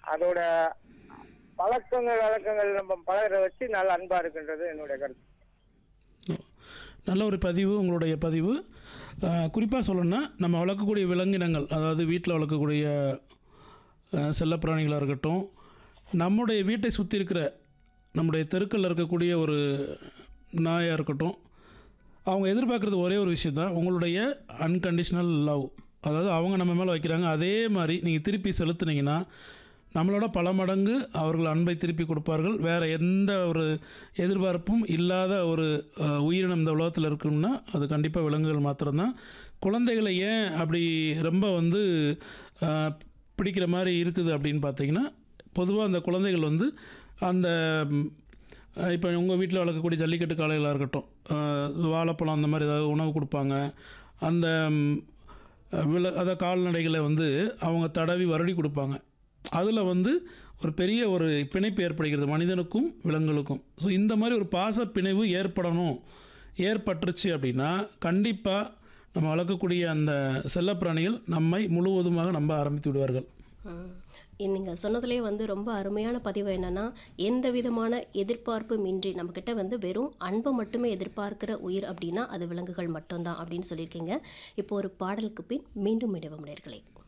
அதோட பழக்கங்கள் வழக்கங்கள் நம்ம பழகிறத வச்சு நல்ல அன்பா இருக்குன்றது என்னுடைய கருத்து நல்ல ஒரு பதிவு உங்களுடைய பதிவு குறிப்பாக சொல்லணும்னா நம்ம வளர்க்கக்கூடிய விலங்கினங்கள் அதாவது வீட்டில் வளர்க்கக்கூடிய அஹ், செல்லப்பிராணிகளாக இருக்கட்டும் நம்முடைய வீட்டை சுற்றி இருக்கிற நம்முடைய தெருக்களில் இருக்கக்கூடிய ஒரு நாயாக இருக்கட்டும் அவங்க எதிர்பார்க்குறது ஒரே ஒரு விஷயம் தான் உங்களுடைய அன்கண்டிஷனல் லவ் அதாவது அவங்க நம்ம மேலே வைக்கிறாங்க அதே மாதிரி நீங்கள் திருப்பி செலுத்துனீங்கன்னா நம்மளோட பல மடங்கு அவர்கள் அன்பை திருப்பி கொடுப்பார்கள் வேறு எந்த ஒரு எதிர்பார்ப்பும் இல்லாத ஒரு அஹ், உயிரினம் இந்த உலகத்தில் இருக்குன்னா அது கண்டிப்பாக விலங்குகள் மாத்திரம்தான் குழந்தைகளை ஏன் அப்படி ரொம்ப வந்து அஹ், பிடிக்கிற மாதிரி இருக்குது அப்படின்னு பார்த்தீங்கன்னா பொதுவாக அந்த குழந்தைகள் வந்து அந்த இப்போ உங்கள் வீட்டில் வளர்க்கக்கூடிய ஜல்லிக்கட்டு காளைகளாக இருக்கட்டும் அஹ், வாழைப்பழம் அந்த மாதிரி ஏதாவது உணவு கொடுப்பாங்க அந்த ம், வில அதாவது கால்நடைகளை வந்து அவங்க தடவி வருடி கொடுப்பாங்க அதில் வந்து ஒரு பெரிய ஒரு பிணைப்பு ஏற்படுகிறது மனிதனுக்கும் விலங்குகளுக்கும் ஸோ இந்த மாதிரி ஒரு பாச பிணைவு ஏற்படணும் ஏற்பட்டுருச்சு அப்படின்னா கண்டிப்பாக நம்ம வளர்க்கக்கூடிய அந்த செல்லப்பிராணிகள் நம்மை முழுவதுமாக நம்ப ஆரம்பித்து விடுவார்கள் நீங்கள் சொன்னதுலேயே வந்து ரொம்ப அருமையான பதிவு என்னன்னா எந்த விதமான எதிர்பார்ப்பும் இன்றி நம்மக்கிட்ட வந்து வெறும் அன்பை மட்டுமே எதிர்பார்க்கிற உயிர் அப்படின்னா அது விலங்குகள் மட்டும்தான் அப்படின்னு சொல்லியிருக்கீங்க இப்போ ஒரு பாடலுக்கு பின் மீண்டும் இடைவம் நேர்களே